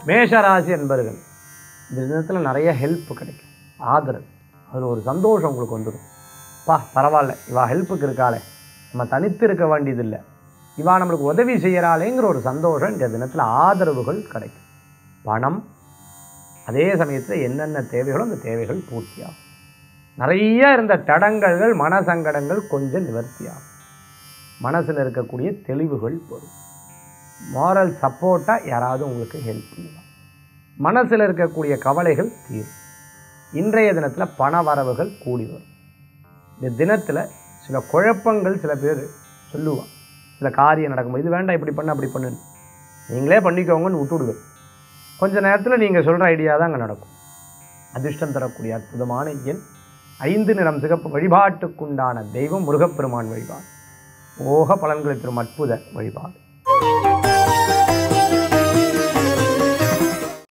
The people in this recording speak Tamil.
மேஷராசி என்பர்கள் இந்த தினத்தில் நிறைய ஹெல்ப் கிடைக்கும் ஆதரவு அதில் ஒரு சந்தோஷம் உங்களுக்கு வந்துடும் பா பரவாயில்ல இவா ஹெல்ப்புக்கு இருக்காளே நம்ம தனித்து இருக்க வேண்டியதில்லை இவா நம்மளுக்கு உதவி செய்கிறாளேங்கிற ஒரு சந்தோஷம் இந்த தினத்தில் ஆதரவுகள் கிடைக்கும் பணம் அதே சமயத்தில் என்னென்ன தேவைகளோ அந்த தேவைகள் பூர்த்தியாகும் நிறைய இருந்த தடங்கல்கள் மனசங்கடங்கள் கொஞ்சம் நிவர்த்தியாகும் மனசில் இருக்கக்கூடிய தெளிவுகள் வரும் மாரல் சப்போர்ட்டாக யாராவது உங்களுக்கு ஹெல்ப் பண்ணுவாங்க மனசில் இருக்கக்கூடிய கவலைகள் தீரும் இன்றைய தினத்தில் பண வரவுகள் கூடி வரும் இந்த தினத்தில் சில குழப்பங்கள் சில பேர் சொல்லுவான் சில காரியம் நடக்கும்போது இது வேண்டாம் இப்படி பண்ணு அப்படி பண்ணுன்னு நீங்களே பண்ணிக்கோங்கன்னு விட்டுடுவேன் கொஞ்ச நேரத்தில் நீங்கள் சொல்கிற ஐடியா தான் அங்கே நடக்கும் அதிர்ஷ்டம் தரக்கூடிய அற்புதமான எண் ஐந்து நிறம் சிகப்பு வழிபாட்டுக்குண்டான தெய்வம் முருகப்பெருமான் வழிபாடு ஓக பலன்களை தரும் அற்புத வழிபாடு